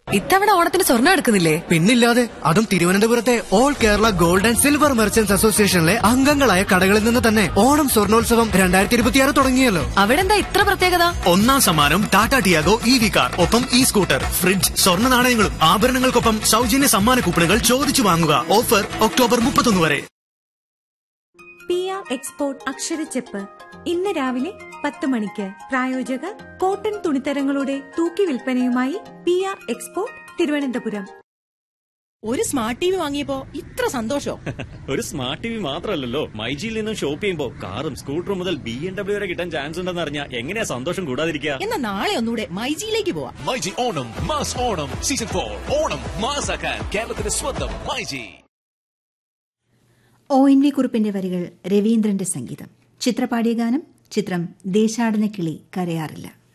ഇത്തവണ ഓണത്തിന് സ്വർണ്ണം എടുക്കുന്നില്ലേ പിന്നില്ലാതെ അതും തിരുവനന്തപുരത്തെ all Kerala gold and silver merchants അസോസിയേഷനിലെ അംഗങ്ങളായ കടകളിൽ നിന്ന് തന്നെ ഓണം സ്വർണോത്സവം രണ്ടായിരത്തി ഇരുപത്തിയാറ് തുടങ്ങിയല്ലോ അവിടെ എന്താ ഇത്ര പ്രത്യേകത ഒന്നാം സമ്മാനം Tata Tiago E V car ഒപ്പം ഇ സ്കൂട്ടർ ഫ്രിഡ്ജ് സ്വർണ്ണ നാണയങ്ങളും ആഭരണങ്ങൾക്കൊപ്പം സൗജന്യ സമ്മാന കൂപ്പണുകൾ ചോദിച്ചു വാങ്ങുക ഓഫർ ഒക്ടോബർ മുപ്പത്തൊന്ന് വരെ പി ആർ എക്സ്പോർട്ട് അക്ഷരച്ചെപ്പ് ഇന്ന് രാവിലെ പത്ത് മണിക്ക് പ്രായോജകർ കോട്ടൺ തുണിത്തരങ്ങളുടെ തൂക്കി വിൽപ്പനയുമായി പി ആർ എക്സ്പോർട്ട് തിരുവനന്തപുരം ഒരു സ്മാർട്ട് ടി വി വാങ്ങിയപ്പോ ഇത്ര സന്തോഷോ ഒരു സ്മാർട്ട് ടി വി മാത്രമല്ലല്ലോ മൈജിയിൽ നിന്നും ഷോപ്പ് ചെയ്യുമ്പോൾ കാറും സ്കൂട്ടറും മുതൽ ബി എം ഡബ്ല്യു വരെ കിട്ടാൻ ചാൻസ് ഉണ്ടെന്ന് അറിഞ്ഞാൽ എങ്ങനെയാ സന്തോഷം കൂടാതിരിക്കുക എന്നാ നാളെ ഒന്നുകൂടെ മൈജിയിലേക്ക് പോവാം myG Onam mass Onam season for Onam മാസാക്കാൻ കേരളത്തിന്റെ സ്വന്തം മൈജി ഒ എൻ വി കുറുപ്പിന്റെ വരികൾ രവീന്ദ്രന്റെ സംഗീതം ചിത്രപാടിയ ഗാനം ചിത്രം ദേശാടന കിളി കരയാറില്ല